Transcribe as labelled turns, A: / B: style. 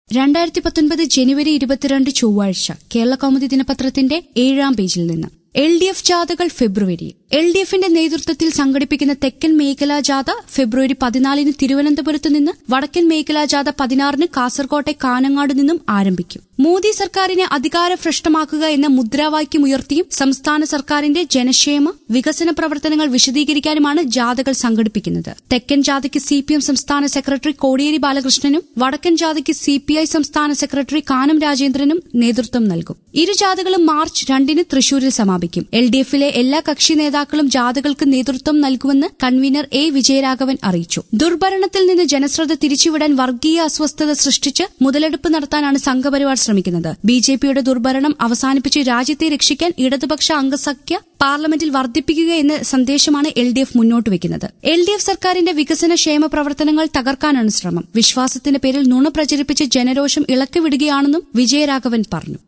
A: രണ്ടായിരത്തി പത്തൊൻപത് ജനുവരി ഇരുപത്തിരണ്ട് ചൊവ്വാഴ്ച കേരള കൗമുദി ദിനപത്രത്തിന്റെ ഏഴാം പേജിൽ നിന്ന് എൽ ഡി എഫ് ജാഥകൾ ഫെബ്രുവരിയിൽ എൽ ഡി എഫിന്റെ നേതൃത്വത്തിൽ സംഘടിപ്പിക്കുന്ന തെക്കൻ മേഖലാ ജാഥ ഫെബ്രുവരി പതിനാലിന് തിരുവനന്തപുരത്ത് നിന്ന് വടക്കൻ മേഖലാ ജാഥ പതിനാറിന് കാസർകോട്ടെ കാനങ്ങാട് നിന്നും ആരംഭിക്കും മോദി സർക്കാരിനെ അധികാരഭ്രഷ്ടമാക്കുക എന്ന മുദ്രാവാക്യം ഉയർത്തിയും സംസ്ഥാന സർക്കാരിന്റെ ജനക്ഷേമ വികസന പ്രവർത്തനങ്ങൾ വിശദീകരിക്കാനുമാണ് ജാഥകൾ സംഘടിപ്പിക്കുന്നത് തെക്കൻ ജാഥയ്ക്ക് സി പി എം സംസ്ഥാന സെക്രട്ടറി കോടിയേരി ബാലകൃഷ്ണനും വടക്കൻ ജാഥയ്ക്ക് സി പി ഐ സംസ്ഥാന സെക്രട്ടറി കാനം രാജേന്ദ്രനും നേതൃത്വം നൽകും ഇരു ജാഥകളും മാർച്ച് രണ്ടിന് തൃശൂരിൽ സമാപിക്കും എൽ ഡി എഫിലെ എല്ലാ കക്ഷി നേതാക്കളും ജാഥകൾക്ക് നേതൃത്വം നൽകുമെന്ന് കൺവീനർ എ വിജയരാഘവൻ അറിയിച്ചു ദുർഭരണത്തിൽ നിന്ന് ജനശ്രദ്ധ തിരിച്ചുവിടാൻ വർഗീയ അസ്വസ്ഥത സൃഷ്ടിച്ച് മുതലെടുപ്പ് നടത്താനാണ് സംഘപരിവാർ ശ്രമിക്കുന്നത് ബി ജെ പിയുടെ ദുർഭരണം അവസാനിപ്പിച്ച് രാജ്യത്തെ രക്ഷിക്കാൻ ഇടതുപക്ഷ അംഗസഖ്യ പാർലമെന്റിൽ വർദ്ധിപ്പിക്കുക എന്ന സന്ദേശമാണ് എൽ ഡി എഫ് മുന്നോട്ട് വെക്കുന്നത് എൽ ഡി എഫ് സർക്കാരിന്റെ വികസന ക്ഷേമ പ്രവർത്തനങ്ങൾ തകർക്കാനാണ് ശ്രമം വിശ്വാസത്തിന്റെ പേരിൽ നുണ പ്രചരിപ്പിച്ച് ജനരോഷം ഇളക്കിവിടുകയാണെന്നും വിജയരാഘവൻ പറഞ്ഞു